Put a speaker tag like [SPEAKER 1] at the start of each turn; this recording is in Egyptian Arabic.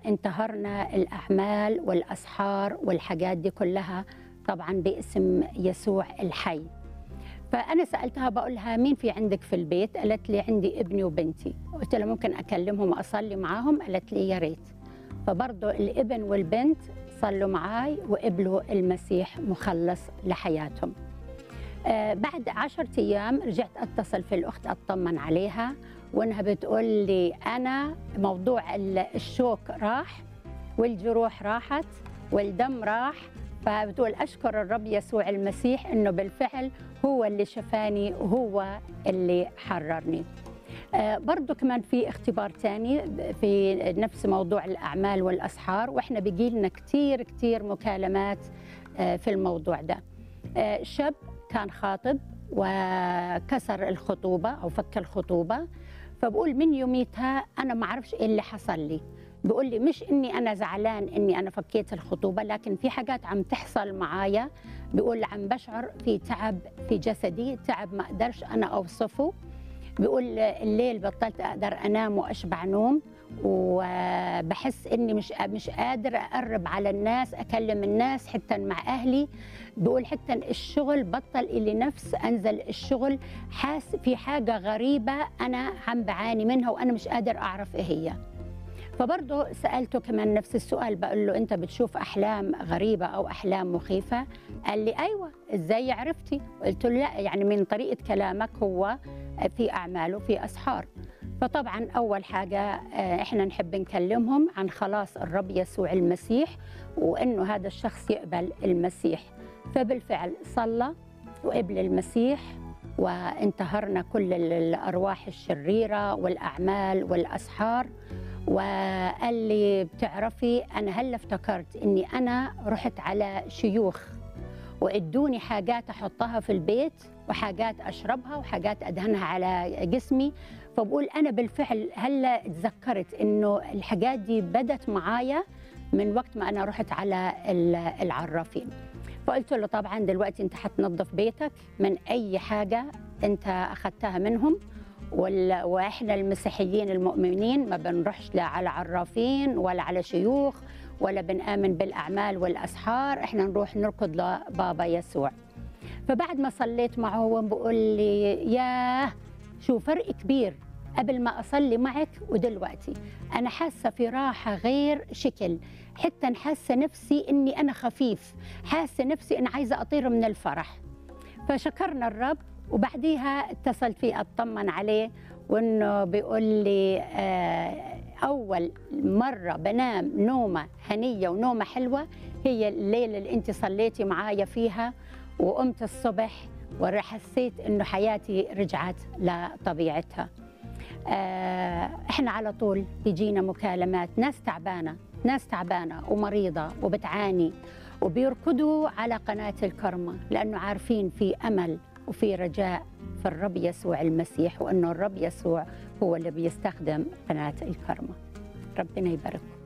[SPEAKER 1] وانتهرنا الأعمال والأسحار والحاجات دي كلها طبعا باسم يسوع الحي فأنا سألتها بقولها مين في عندك في البيت قالت لي عندي ابني وبنتي قلت لها ممكن أكلمهم وأصلي معاهم قالت لي يا ريت فبرضه الابن والبنت صلوا معاي وقبلوا المسيح مخلص لحياتهم آه بعد عشرة أيام رجعت أتصل في الأخت أطمن عليها وإنها بتقول لي أنا موضوع الشوك راح والجروح راحت والدم راح فبتقول أشكر الرب يسوع المسيح إنه بالفعل هو اللي شفاني وهو اللي حررني آه برضو كمان في اختبار تاني في نفس موضوع الأعمال والأسحار وإحنا بيجيلنا كتير كتير مكالمات آه في الموضوع ده آه شاب كان خاطب وكسر الخطوبة أو فك الخطوبة فبقول من يوميتها أنا ما أعرفش إيه اللي حصل لي بيقول لي مش اني انا زعلان اني انا فكيت الخطوبه لكن في حاجات عم تحصل معايا بيقول عم بشعر في تعب في جسدي تعب ما اقدرش انا اوصفه بيقول الليل بطلت اقدر انام واشبع نوم وبحس اني مش مش قادر اقرب على الناس اكلم الناس حتى مع اهلي بيقول حتى الشغل بطل لي نفس انزل الشغل حاس في حاجه غريبه انا عم بعاني منها وانا مش قادر اعرف ايه هي فبرضه سالته كمان نفس السؤال بقول له انت بتشوف احلام غريبه او احلام مخيفه قال لي ايوه ازاي عرفتي قلت له لا يعني من طريقه كلامك هو في اعماله في اسحار فطبعا اول حاجه احنا نحب نكلمهم عن خلاص الرب يسوع المسيح وانه هذا الشخص يقبل المسيح فبالفعل صلى وقبل المسيح وانتهرنا كل الارواح الشريره والاعمال والاسحار وقال لي بتعرفي انا هلا افتكرت اني انا رحت على شيوخ وادوني حاجات احطها في البيت وحاجات اشربها وحاجات ادهنها على جسمي فبقول انا بالفعل هلا تذكرت انه الحاجات دي بدت معايا من وقت ما انا رحت على العرافين فقلت له طبعا دلوقتي انت حتنظف بيتك من اي حاجه انت اخذتها منهم واحنا المسيحيين المؤمنين ما بنروحش لا على عرافين ولا على شيوخ ولا بنآمن بالأعمال والأسحار احنا نروح نركض لبابا يسوع فبعد ما صليت معه هو بقول لي ياه شو فرق كبير قبل ما أصلي معك ودلوقتي أنا حاسة في راحة غير شكل حتى حاسة نفسي إني أنا خفيف حاسة نفسي إن عايزة أطير من الفرح فشكرنا الرب وبعديها اتصلت فيه اطمن عليه وانه بيقول لي اول مره بنام نومه هنيه ونومه حلوه هي الليله اللي انت صليتي معايا فيها وقمت الصبح وحسيت انه حياتي رجعت لطبيعتها احنا على طول بيجينا مكالمات ناس تعبانه ناس تعبانه ومريضه وبتعاني وبيركضوا على قناه الكرمه لانه عارفين في امل وفي رجاء في الرب يسوع المسيح وانه الرب يسوع هو اللي بيستخدم قناه الكرمه ربنا يبارككم